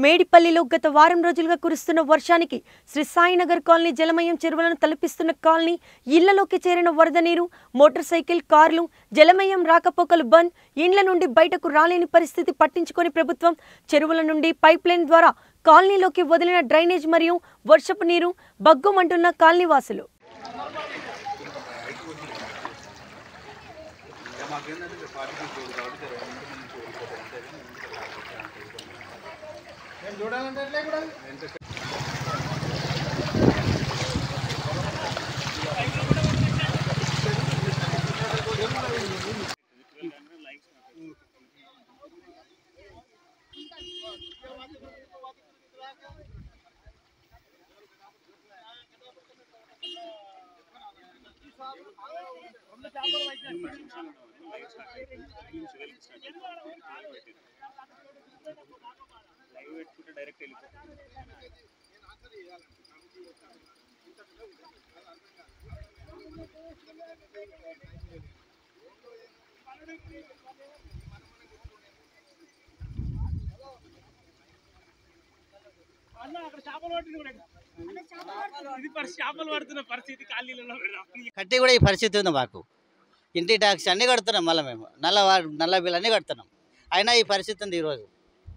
మేడిపల్లిలో గత వారం రోజులుగా కురుస్తున్న వర్షానికి శ్రీ సాయినగర్ కాలనీ జలమయం చెరువులను తలపిస్తున్న కాలనీ ఇళ్లలోకి చేరిన వరద నీరు మోటార్ సైకిల్ కార్లు జలమయం రాకపోకలు బంద్ ఇండ్ల నుండి బయటకు రాలేని పరిస్థితి పట్టించుకొని ప్రభుత్వం చెరువుల నుండి పైప్ లైన్ ద్వారా కాలనీలోకి వదిలిన డ్రైనేజ్ మరియు వర్షపు నీరు బగ్గుమంటున్న కాలనీవాసులు అన్న అక్కడ చేపలు పట్టింది కూడా ఇది పరిస్థితి చేపలు పడుతున్న పరిస్థితి ఖాళీలలో కట్టి కూడా ఈ పరిస్థితి ఉంది మాకు ఇంటి ట్యాక్స్ అన్నీ కడుతున్నాం మళ్ళీ మేము నల్ల వా- నల్ల బిల్ అన్నీ కడుతున్నాం అయినా ఈ పరిస్థితి ఉంది ఈరోజు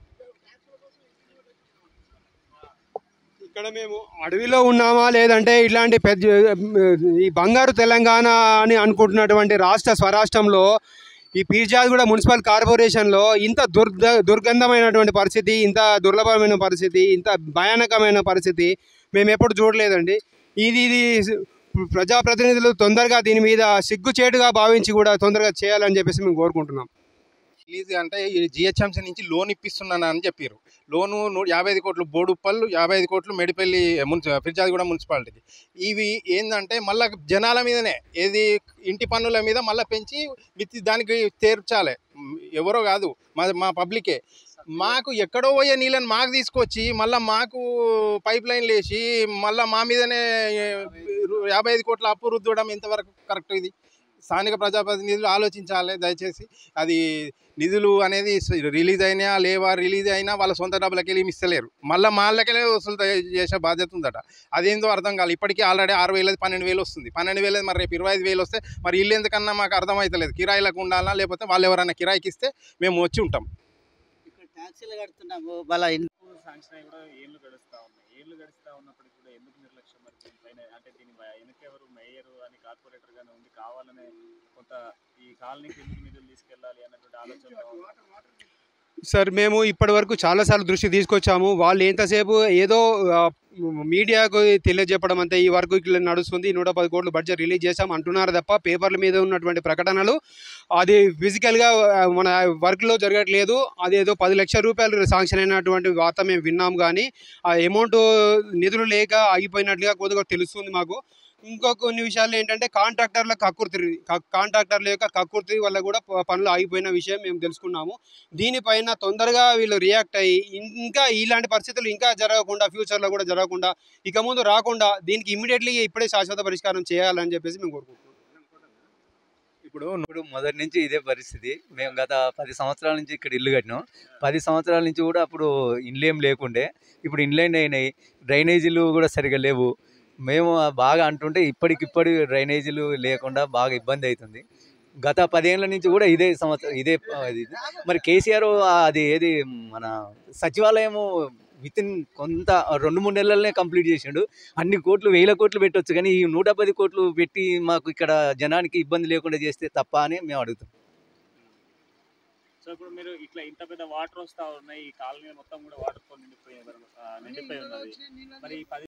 ఇక్కడ మేము అడవిలో ఉన్నామా లేదంటే ఇట్లాంటి పెద్ద ఈ బంగారు తెలంగాణ అని అనుకుంటున్నటువంటి రాష్ట్ర స్వరాష్ట్రంలో ఈ పీర్జాదిగూడ మున్సిపల్ కార్పొరేషన్లో ఇంత దుర్గ దుర్గంధమైనటువంటి పరిస్థితి ఇంత దుర్లభమైన పరిస్థితి ఇంత భయానకమైన పరిస్థితి మేము ఎప్పుడు చూడలేదండి ఇది ఇది ప్రజాప్రతినిధులు తొందరగా దీని మీద సిగ్గుచేటుగా భావించి కూడా తొందరగా చేయాలని చెప్పేసి మేము కోరుకుంటున్నాం రిలీజ్ అంటే ఈ జిహెచ్ఎంసీ నుంచి లోన్ ఇప్పిస్తున్నాను అని చెప్పారు లోను నూ- యాభై ఐదు కోట్లు బోడుప్పల్ యాభై ఐదు కోట్లు మెడిపల్లి మున్సి ఫిర్జాదిగూడ మున్సిపాలిటీకి ఇవి ఏంటంటే మళ్ళీ జనాల మీదనే ఏది ఇంటి పన్నుల మీద మళ్ళీ పెంచి విత్ దానికి తీర్చాలి మ్, ఎవరో కాదు మా మా పబ్లికే మాకు ఎక్కడో పోయే నీళ్ళని మాకు తీసుకొచ్చి మళ్ళీ మాకు పైప్ లైన్లు వేసి మళ్ళీ మా మీదనే ఏ, యాభై ఐదు కోట్ల అప్పు రుద్దడం ఎంతవరకు కరెక్ట్ ఇది స్థానిక ప్రజాప్రతినిధులు ఆలోచించాలి దయచేసి అది నిధులు అనేది స- రిలీజ్ అయినా లేవా రిలీజ్ అయినా వాళ్ళ సొంత డబ్బులకి వెళ్ళి ఇస్తలేరు మళ్ళీ మాళ్ళకెళ్ళి వసూలు తయ- చేసే బాధ్యత ఉందట అదేందో అర్థం కాదు ఇప్పటికీ ఆల్రెడీ ఆరు వేలది పన్నెండు వేలు వస్తుంది పన్నెండు వేలది మరి రేపు ఇరవై ఐదు వేలు వస్తే మరి ఇల్లు ఎందుకన్నా మాకు అర్థమవుతలేదు కిరాయిలకు ఉండాలా లేకపోతే వాళ్ళు ఎవరైనా కిరాయికి ఇస్తే మేము వచ్చి ఉంటాం ఇక్కడ ట్యాక్సీలు కడుతున్నాము వాళ్ళ ఇన్- శాంక్షన్ అయి కూడా ఏళ్ళు గడుస్తా ఉన్నాయి ఏళ్ళు గడుస్తా ఉన్నప్పటికీ కూడా ఎందుకు నిర్లక్ష్యం మరి దీనిపైన అంటే దీని వెనకెవరు మేయర్ అని కార్పొరేటర్ గానే ఉంది కావాలనే కొంత ఈ కాలనీకి ఎందుకు నిధులు తీసుకెళ్ళాలి అన్నటువంటి ఆలోచన సార్ మేము ఇప్పటి వరకు చాలాసార్లు దృష్టి తీసుకొచ్చాము వాళ్ళు ఎంతసేపు ఏదో ఆ, మీడియాకు తెలియజెప్పడం అంతే ఈ వరకు ఇట్లా నడుస్తుంది నూట పది కోట్లు బడ్జెట్ రిలీజ్ చేశాం అంటున్నారు తప్ప పేపర్ల మీద ఉన్నటువంటి ప్రకటనలు అది ఫిజికల్గా ఆ, మన వర్క్లో జరగట్లేదు అదేదో పది లక్షల రూపాయలు శాంక్షన్ అయినటువంటి వార్త మేము విన్నాం కానీ ఆ అమౌంట్ నిధులు లేక ఆగిపోయినట్లుగా కొద్దిగా తెలుస్తుంది మాకు ఇంకో కొన్ని విషయాలు ఏంటంటే కాంట్రాక్టర్ల కక్కుర్తి కాంట్రాక్టర్ల యొక్క కక్కుర్తి వల్ల కూడా ప- పనులు ఆగిపోయిన విషయం మేము తెలుసుకున్నాము దీనిపైన తొందరగా వీళ్ళు రియాక్ట్ అయ్యి ఇం- ఇంకా ఇలాంటి పరిస్థితులు ఇంకా జరగకుండా ఫ్యూచర్లో కూడా జరగకుండా ఇక ముందు రాకుండా దీనికి ఇమీడియట్లీ ఇప్పుడే శాశ్వత పరిష్కారం చేయాలని చెప్పేసి మేము కోరుకుంటున్నాం ఇప్పుడు ఇప్పుడు మొదటి నుంచి ఇదే పరిస్థితి మేము గత పది సంవత్సరాల నుంచి ఇక్కడ ఇల్లు కట్టినాం పది సంవత్సరాల నుంచి కూడా అప్పుడు ఇండ్లు ఏం లేకుండే ఇప్పుడు ఇండ్లైన్ అయినాయి డ్రైనేజీలు కూడా సరిగా లేవు మేము బాగా అంటుంటే ఇప్పటికిప్పటి డ్రైనేజీలు లేకుండా బాగా ఇబ్బంది అవుతుంది గత పదేళ్ళ నుంచి కూడా ఇదే సంవత్సరం ఇదే ఆ, ఇది మరి కేసీఆర్ అది ఏది మన సచివాలయము విత్ ఇన్ కొంత రెండు మూడు నెలలనే కంప్లీట్ చేసిండు అన్ని కోట్లు వేల కోట్లు పెట్టొచ్చు కానీ ఈ నూట పది కోట్లు పెట్టి మాకు ఇక్కడ జనానికి ఇబ్బంది లేకుండా చేస్తే తప్ప అని మేము అడుగుతాం సో ఇప్పుడు మీరు ఇట్లా ఇంత పెద్ద వాటర్ వస్తా ఉన్నాయి ఈ కాలనీ మొత్తం కూడా వాటర్ తో నిండిపోయి నిండిపోయి ఉన్నది మరి ఈ పది